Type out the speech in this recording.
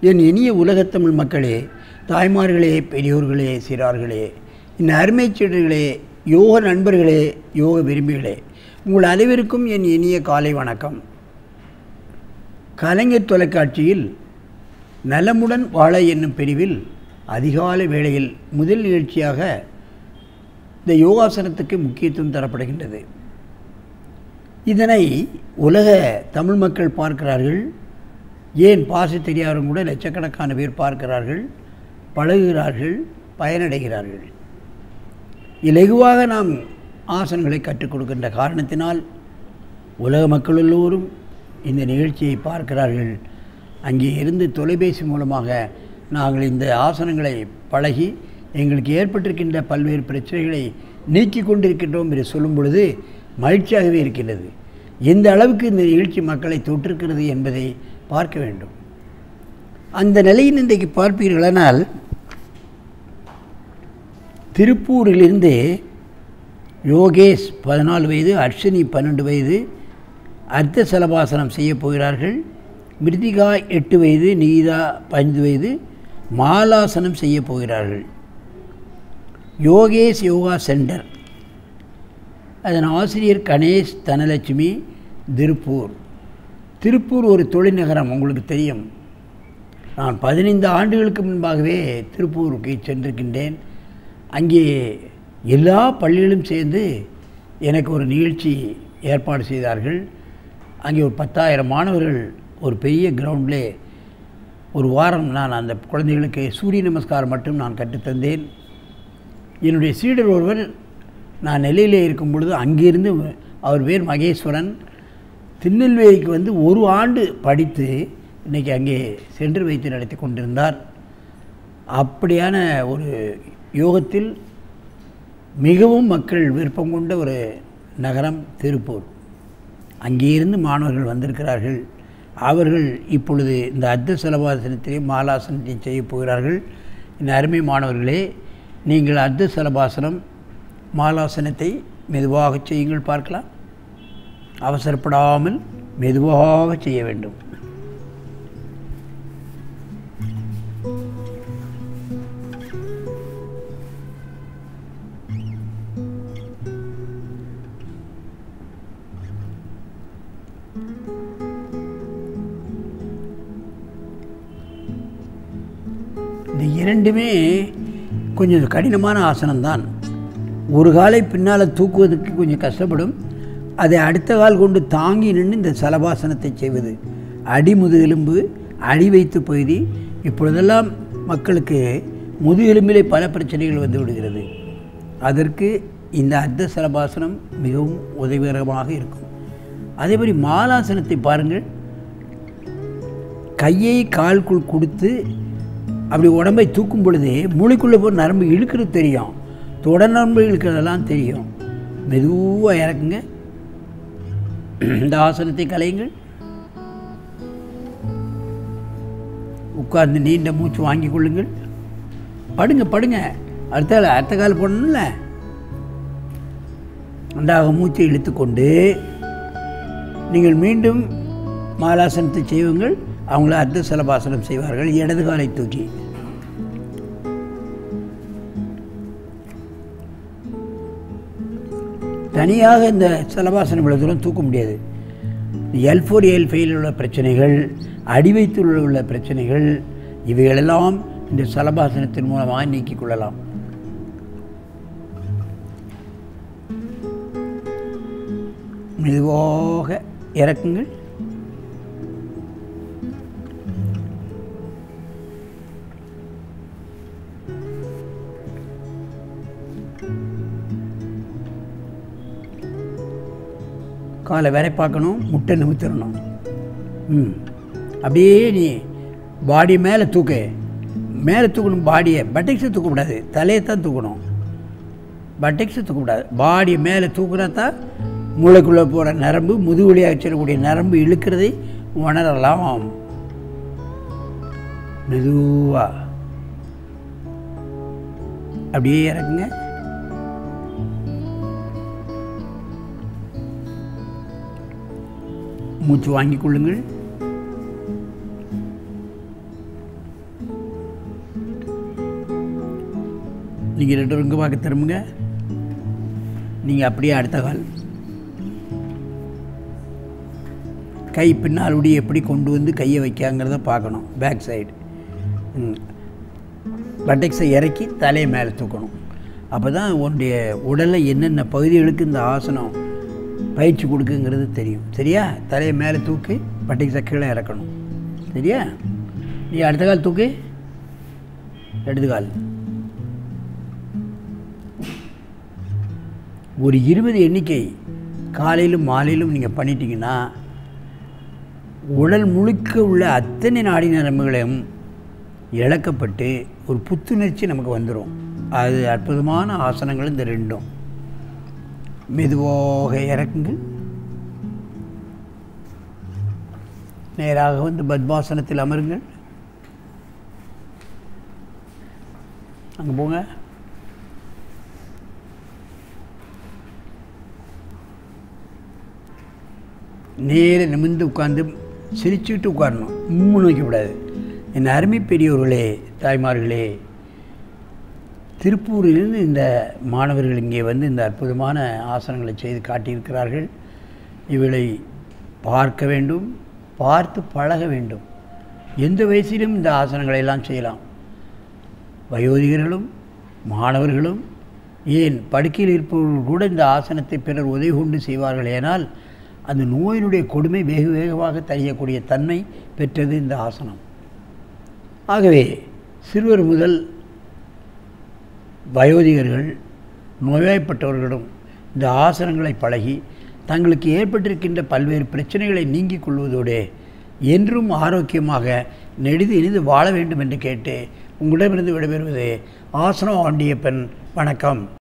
என் இனிய உலகத்தமிழ் மக்களே தாய்மார்களே பெரியோர்களே சிறார்களே என் அருமைச் சீடர்களே யோக நண்பர்களே யோக விரும்பிகளே உங்கள் அனைவருக்கும் என் இனிய காலை வணக்கம் கலைஞர் தொலைக்காட்சியில் நலமுடன் வாழ என்னும் பிரிவில் அதிகாலை வேளையில் முதல் நிகழ்ச்சியாக இந்த யோகாசனத்துக்கு முக்கியத்துவம் தரப்படுகின்றது இதனை உலக தமிழ் மக்கள் பார்க்கிறார்கள் ஏன் பாச தெரியாதவங்க கூட லட்சக்கணக்கான பேர் பார்க்கிறார்கள் பழகுகிறார்கள் பயனடைகிறார்கள் இலகுவாக நாம் ஆசனங்களை கற்றுக் கொடுக்கின்ற காரணத்தினால் உலக மக்கள் எல்லோரும் இந்த நிகழ்ச்சியை பார்க்கிறார்கள் அங்கே இருந்து தொலைபேசி மூலமாக நாங்கள் இந்த ஆசனங்களை பழகி எங்களுக்கு ஏற்பட்டிருக்கின்ற பல்வேறு பிரச்சனைகளை நீக்கி கொண்டிருக்கின்றோம் என்று சொல்லும் பொழுது மகிழ்ச்சியாகவே இருக்கின்றது எந்த அளவுக்கு இந்த நிகழ்ச்சி மக்களை தொற்றிருக்கிறது என்பதை பார்க்க வேண்டும் அந்த நிலையில் இன்றைக்கு பார்ப்பீர்களானால் திருப்பூரிலிருந்து யோகேஷ் பதினாலு வயது அர்ஷினி பன்னெண்டு வயது அர்த்த சலபாசனம் செய்ய போகிறார்கள் மிருதிகா எட்டு வயது நீதா பதினைந்து வயது மாலாசனம் செய்ய போகிறார்கள் யோகேஷ் யோகா சென்டர் அதன் ஆசிரியர் கணேஷ் தனலட்சுமி திருப்பூர் திருப்பூர் ஒரு தொழில்நகரம் உங்களுக்கு தெரியும் நான் பதினைந்து ஆண்டுகளுக்கு முன்பாகவே திருப்பூருக்கு சென்றிருக்கின்றேன் அங்கே எல்லா பள்ளிகளும் சேர்ந்து எனக்கு ஒரு நிகழ்ச்சி ஏற்பாடு செய்தார்கள் அங்கே ஒரு பத்தாயிரம் மாணவர்கள் ஒரு பெரிய கிரவுண்டிலே ஒரு வாரம் நான் அந்த குழந்தைகளுக்கு சூரிய நமஸ்காரம் மட்டும் நான் கற்றுத்தந்தேன் என்னுடைய சீடர் ஒருவர் நான் நெல்லையிலே இருக்கும் பொழுது அங்கிருந்து அவர் பேர் மகேஸ்வரன் திருநெல்வேலிக்கு வந்து ஒரு ஆண்டு படித்து இன்றைக்கி அங்கே சென்று வைத்து நடத்தி கொண்டிருந்தார் அப்படியான ஒரு யோகத்தில் மிகவும் மக்கள் விருப்பம் கொண்ட ஒரு நகரம் திருப்பூர் அங்கேயிருந்து மாணவர்கள் வந்திருக்கிறார்கள் அவர்கள் இப்பொழுது இந்த அர்த்த சலபாசனத்திலையும் மாலாசனத்தையும் செய்ய போகிறார்கள் இந்த அருமை மாணவர்களே நீங்கள் அர்த்த சலபாசனம் மாலாசனத்தை மெதுவாக செய்யுங்கள் பார்க்கலாம் அவசரப்படாமல் மெதுவாக செய்ய வேண்டும் இந்த இரண்டுமே கொஞ்சம் கடினமான ஆசனம்தான் ஒரு காலை பின்னால் தூக்குவதற்கு கொஞ்சம் கஷ்டப்படும் அதை அடுத்த கால் கொண்டு தாங்கி நின்று இந்த சலபாசனத்தை செய்வது அடி முதுகெலும்பு அடி வைத்து பகுதி இப்பொழுதெல்லாம் மக்களுக்கு முதுகெலும்பிலே பல பிரச்சனைகள் வந்து விடுகிறது அதற்கு இந்த அர்த்த சலபாசனம் மிகவும் உதவிகரமாக இருக்கும் அதே மாதிரி மாலாசனத்தை பாருங்கள் கையை கால்குள் கொடுத்து அப்படி உடம்பை தூக்கும் பொழுதே மூளைக்குள்ளே போய் நரம்பு இழுக்கிறது தெரியும் தொட நரம்பு இழுக்கிறதெல்லாம் தெரியும் மெதுவாக இறக்குங்க இந்த ஆசனத்தை கலையுங்கள் உட்கார்ந்து நீண்ட மூச்சு வாங்கி கொள்ளுங்கள் படுங்க படுங்க அடுத்த அடுத்த கால் போடணும்ல அந்தாக மூச்சை இழுத்துக்கொண்டு நீங்கள் மீண்டும் மாலாசனத்தை செய்வங்கள் அவங்கள அர்த்த சலபாசனம் செய்வார்கள் இடது காலை தூக்கி தனியாக இந்த சலபாசனம் இவ்வளோ தூரம் தூக்க முடியாது எல் ஃபோர் எல் ஃபைவில் உள்ள பிரச்சனைகள் அடிவைத்தில் உள்ள பிரச்சனைகள் இவைகளெல்லாம் இந்த சலபாசனத்தின் மூலமாக நீக்கிக் கொள்ளலாம் மெதுவாக இறக்குங்கள் காலை வேலை பார்க்கணும் முட்டை நிமித்திடணும் ம் அப்படியே நீ பாடி மேலே தூக்கு மேலே தூக்கணும் பாடியை பட்டெக்ஸை தூக்கக்கூடாது தலையை தான் தூக்கணும் பட்டெக்ஸை தூக்கக்கூடாது பாடி மேலே தூக்குனா தான் மூளைக்குள்ளே போகிற நரம்பு முதுகுலியாக செல்லக்கூடிய நரம்பு இழுக்கிறதை உணரலாம் மெதுவாக அப்படியே இறக்குங்க மூச்சு வாங்கிக் கொள்ளுங்கள் நீங்கள் ரெண்டு இங்கே பார்க்க திரும்புங்க நீங்கள் அப்படியே அடுத்த கால் கை பின்னால் உடைய எப்படி கொண்டு வந்து கையை வைக்காங்கிறத பார்க்கணும் பேக் சைடு பட்டெக்ஸை இறக்கி தலையை மேலே தூக்கணும் அப்போ தான் உன்னுடைய உடலை என்னென்ன பகுதிகளுக்கு இந்த ஆசனம் பயிற்சி கொடுக்குங்கிறது தெரியும் சரியா தலையை மேலே தூக்கி பட்டெக்ஸை கீழே இறக்கணும் சரியா நீ அடுத்த கால் தூக்கு இடது கால் ஒரு இருபது எண்ணிக்கை காலையிலும் மாலையிலும் நீங்கள் பண்ணிட்டீங்கன்னா உடல் முழுக்க உள்ள அத்தனை நாடி நரம்புகளையும் இழக்கப்பட்டு ஒரு புத்துணர்ச்சி நமக்கு வந்துடும் அது அற்புதமான ஆசனங்கள் இந்த ரெண்டும் மெதுவாக இறக்குங்கள் நேராக வந்து பத்மாசனத்தில் அமருங்கள் அங்கே போங்க நேர நிமிர்ந்து உட்காந்து சிரிச்சுக்கிட்டு உட்காரணும் மூணு வைக்கக்கூடாது என் அருமை பெரியவர்களே தாய்மார்களே திருப்பூரிலிருந்து இந்த மாணவர்கள் இங்கே வந்து இந்த அற்புதமான ஆசனங்களை செய்து காட்டியிருக்கிறார்கள் இவளை பார்க்க வேண்டும் பார்த்து பழக வேண்டும் எந்த வயசிலும் இந்த ஆசனங்களை எல்லாம் செய்யலாம் வயோதிகர்களும் மாணவர்களும் ஏன் படுக்கையில் இருப்பவர்கள் கூட இந்த ஆசனத்தை பிறர் உதவி கொண்டு செய்வார்கள் ஏனால் அந்த நோயினுடைய கொடுமை வெகு வேகமாக தறியக்கூடிய தன்மை பெற்றது இந்த ஆசனம் ஆகவே சிறுவர் முதல் வயோதிகர்கள் நோய்வாய்ப்பட்டவர்களும் இந்த ஆசனங்களை பழகி தங்களுக்கு ஏற்பட்டிருக்கின்ற பல்வேறு பிரச்சனைகளை நீங்கிக் கொள்வதோடு என்றும் ஆரோக்கியமாக நெடிது இனிது வாழ வேண்டும் என்று கேட்டு உங்களிடமிருந்து விடைபெறுவது ஆசனம் ஆண்டியப்பன் வணக்கம்